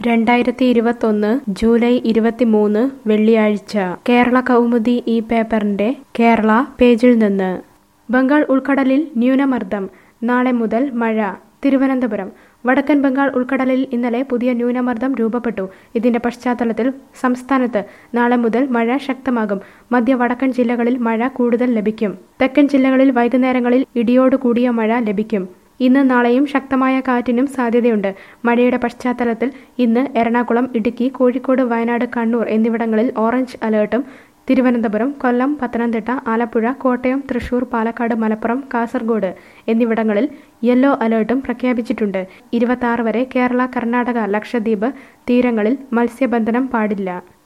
രണ്ടായിരത്തി ഇരുപത്തൊന്ന് ജൂലൈ ഇരുപത്തിമൂന്ന് വെള്ളിയാഴ്ച കേരള കൗമുദി ഈ പേപ്പറിന്റെ കേരള പേജിൽ നിന്ന് ബംഗാൾ ഉൾക്കടലിൽ ന്യൂനമർദ്ദം നാളെ മുതൽ മഴ തിരുവനന്തപുരം വടക്കൻ ബംഗാൾ ഉൾക്കടലിൽ ഇന്നലെ പുതിയ ന്യൂനമർദ്ദം രൂപപ്പെട്ടു ഇതിന്റെ പശ്ചാത്തലത്തിൽ സംസ്ഥാനത്ത് നാളെ മുതൽ മഴ ശക്തമാകും മധ്യ വടക്കൻ ജില്ലകളിൽ മഴ കൂടുതൽ ലഭിക്കും തെക്കൻ ജില്ലകളിൽ വൈകുന്നേരങ്ങളിൽ ഇടിയോടുകൂടിയ മഴ ലഭിക്കും ഇന്ന് നാളെയും ശക്തമായ കാറ്റിനും സാധ്യതയുണ്ട് മഴയുടെ പശ്ചാത്തലത്തിൽ ഇന്ന് എറണാകുളം ഇടുക്കി കോഴിക്കോട് വയനാട് കണ്ണൂർ എന്നിവിടങ്ങളിൽ ഓറഞ്ച് അലേർട്ടും തിരുവനന്തപുരം കൊല്ലം പത്തനംതിട്ട ആലപ്പുഴ കോട്ടയം തൃശൂർ പാലക്കാട് മലപ്പുറം കാസർഗോഡ് എന്നിവിടങ്ങളിൽ യെല്ലോ അലേർട്ടും പ്രഖ്യാപിച്ചിട്ടുണ്ട് ഇരുപത്തി വരെ കേരള കർണാടക ലക്ഷദ്വീപ് തീരങ്ങളിൽ മത്സ്യബന്ധനം പാടില്ല